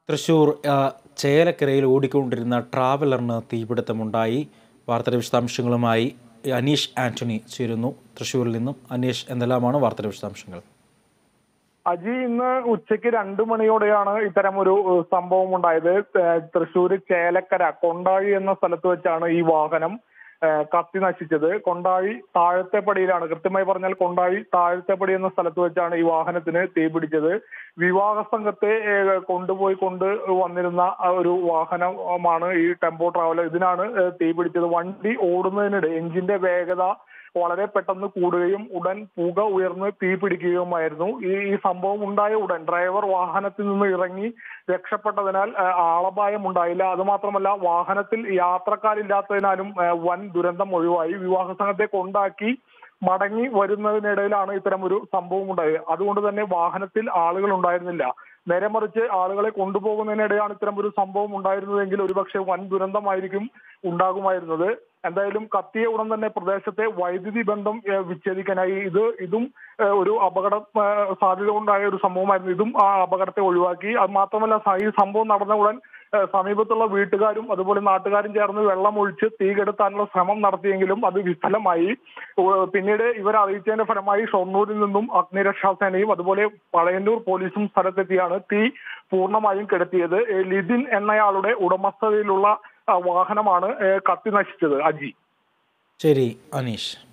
തൃശൂർ ആ, ചേലക്കരയിൽ ഓടിക്കൊണ്ടിരുന്ന ട്രാവലറിന് തീപിടുത്തമുണ്ടായി വാർത്തയുടെ വിശദാംശങ്ങളുമായി അനീഷ് ആന്റണി ചേരുന്നു തൃശ്ശൂരിൽ നിന്നും അനീഷ് എന്തെല്ലാമാണ് വാർത്തയുടെ വിശദാംശങ്ങൾ അജി ഇന്ന് ഉച്ചയ്ക്ക് രണ്ടു മണിയോടെയാണ് ഇത്തരം ഒരു ഏഹ്, സംഭവം ഉണ്ടായത് ഏഹ്, തൃശ്ശൂര് ചേലക്കര കൊണ്ടാഴി എന്ന സ്ഥലത്ത് വെച്ചാണ് ഈ വാഹനം ഏഹ്, കത്തി നശിച്ചത് കൊണ്ടാഴി താഴത്തെപ്പടിയിലാണ് കൃത്യമായി പറഞ്ഞാൽ കൊണ്ടാഴി താഴത്തെപ്പടി എന്ന സ്ഥലത്ത് വെച്ചാണ് ഈ വാഹനത്തിന് തീപിടിച്ചത് വിവാഹ സംഘത്തെ ഏഹ്, കൊണ്ടുപോയി കൊണ്ട് വന്നിരുന്ന ആ ഒരു വാഹനമാണ് ഈ ടെമ്പോ ട്രാവലർ ഇതിനാണ് ഏഹ്, തീപിടിച്ചത് വണ്ടി ഓടുന്നതിനിടെ എഞ്ചിന്റെ വേഗത വളരെ പെട്ടെന്ന് കൂടുകയും ഉടൻ പുക ഉയർന്ന് തീ പിടിക്കുകയുമായിരുന്നു ഈ ഈ സംഭവം ഉണ്ടായ ഉടൻ ഡ്രൈവർ വാഹനത്തിൽ നിന്ന് ഇറങ്ങി രക്ഷപ്പെട്ടതിനാൽ ആ, ആളപായം ഉണ്ടായില്ല അതുമാത്രമല്ല വാഹനത്തിൽ യാത്രക്കാരില്ലാത്തതിനാലും ആ, വൻ ദുരന്തം ഒഴിവായി വിവാഹ സംഘത്തെ കൊണ്ടാക്കി മടങ്ങി വരുന്നതിനിടയിലാണ് ഇത്തരം ഒരു സംഭവം ഉണ്ടായത് അതുകൊണ്ട് തന്നെ വാഹനത്തിൽ ആളുകൾ ഉണ്ടായിരുന്നില്ല നേരെ മറിച്ച് ആളുകളെ കൊണ്ടുപോകുന്നതിനിടെയാണ് ഇത്തരം ഒരു സംഭവം ഉണ്ടായിരുന്നതെങ്കിൽ ഒരുപക്ഷെ വൻ ദുരന്തമായിരിക്കും ഉണ്ടാകുമായിരുന്നത് എന്തായാലും കത്തിയ ഉടൻ തന്നെ പ്രദേശത്തെ വൈദ്യുതി ബന്ധം ഏഹ്, വിച്ഛേദിക്കാനായി ഇത് ഇതും ഏഹ്, ഒരു അപകട ഏഹ്, സാധ്യത ഉണ്ടായ ഒരു സംഭവമായിരുന്നു ഇതും ആ അപകടത്തെ ഒഴിവാക്കി അത് മാത്രമല്ല സ- ഈ സംഭവം നടന്ന ഉടൻ ഏഹ്, സമീപത്തുള്ള വീട്ടുകാരും അതുപോലെ നാട്ടുകാരും ചേർന്ന് വെള്ളം ഒഴിച്ച് തീ കെടുത്താനുള്ള ശ്രമം നടത്തിയെങ്കിലും അത് വിഫലമായി ഏഹ്, പിന്നീട് ഇവർ അറിയിച്ചതിന്റെ ഫലമായി ഷൊർണൂരിൽ നിന്നും അഗ്നിരക്ഷാസേനയും അതുപോലെ പഴയന്നൂർ പോലീസും സ്ഥലത്തെത്തിയാണ് തീ പൂർണ്ണമായും കെടുത്തിയത് ഏഹ്, ലിതിൻ എന്നയാളുടെ ഉടമസ്ഥതയിലുള്ള ആ, വാഹനമാണ് ഏഹ്, കത്തി നശിച്ചത് അജി ശരി അനീഷ്